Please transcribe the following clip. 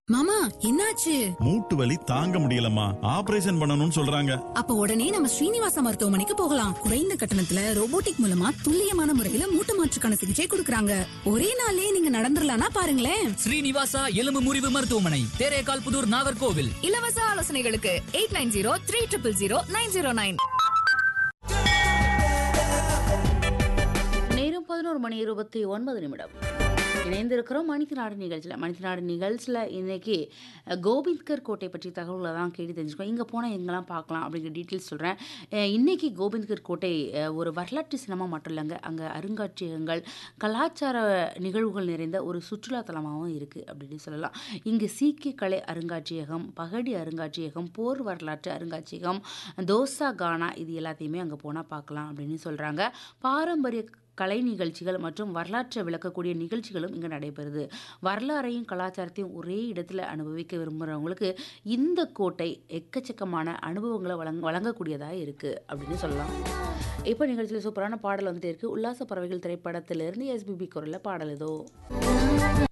மாமா என்னாச்சு மூட்டு வலி தாங்க முடியலம்மா ஆபரேஷன் பண்ணணும்னு சொல்றாங்க அப்ப உடனே நம்ம ஸ்ரீனிவாசா மருத்துவமனைக்கு போகலாம் குறைந்த கட்டணத்துல ரோபோட்டிக் மூலமா துல்லியமான முறையில மூட்டு மாற்றுக்கான சிகிச்சை கொடுக்கறாங்க ஒரே நாள்லயே நீங்க நடந்துடலாம்னா பாருங்களேன் ஸ்ரீனிவாசா எலும்பு முறிவு மருத்துவமனை தேரேகால் புதூர் நாகர்கோவில் இலவச ஆலோசனைகளுக்கு eight nine zero three triple zero nine zero nine நேரம் பதினோரு மணி இருபத்தி ஒன்பது நிமிடம் இணைந்திருக்கிறோம் மனித நாடு நிகழ்ச்சியில் மனித நாடு நிகழ்ச்சியில் இன்னைக்கு அஹ், கோபிந்த்கர் கோட்டை பற்றி தகவல்களை தான் கேட்டு தெரிஞ்சுக்கோம் இங்கே போனால் எங்கெல்லாம் பார்க்கலாம் அப்படிங்கிற டீட்டெயில்ஸ் சொல்கிறேன் இன்னைக்கு கோபிந்த்கர் கோட்டை அஹ், ஒரு வரலாற்று சினிமா மட்டும் இல்லைங்க அங்கே அருங்காட்சியகங்கள் கலாச்சார நிகழ்வுகள் நிறைந்த ஒரு சுற்றுலா தலமாகவும் இருக்குது அப்படின்னு சொல்லலாம் இங்கு சீக்கிய கலை அருங்காட்சியகம் பகடி அருங்காட்சியகம் போர் வரலாற்று அருங்காட்சியகம் தோசா கானா இது எல்லாத்தையுமே அங்கே போனால் பார்க்கலாம் அப்படின்னு சொல்கிறாங்க பாரம்பரிய கலை நிகழ்ச்சிகள் மற்றும் வரலாற்றை விளக்கக்கூடிய நிகழ்ச்சிகளும் இங்கே நடைபெறுது வரலாறையும் கலாச்சாரத்தையும் ஒரே இடத்துல அனுபவிக்க விரும்புகிறவங்களுக்கு இந்த கோட்டை எக்கச்சக்கமான அனுபவங்களை வழங்க வழங்கக்கூடியதாக இருக்குது அப்படின்னு சொல்லலாம் இப்போ நிகழ்ச்சியில் சூப்பரான பாடல் வந்துட்டே இருக்குது உல்லாச பறவைகள் திரைப்படத்திலிருந்து எஸ்பிபி குரலில் பாடல் ஏதோ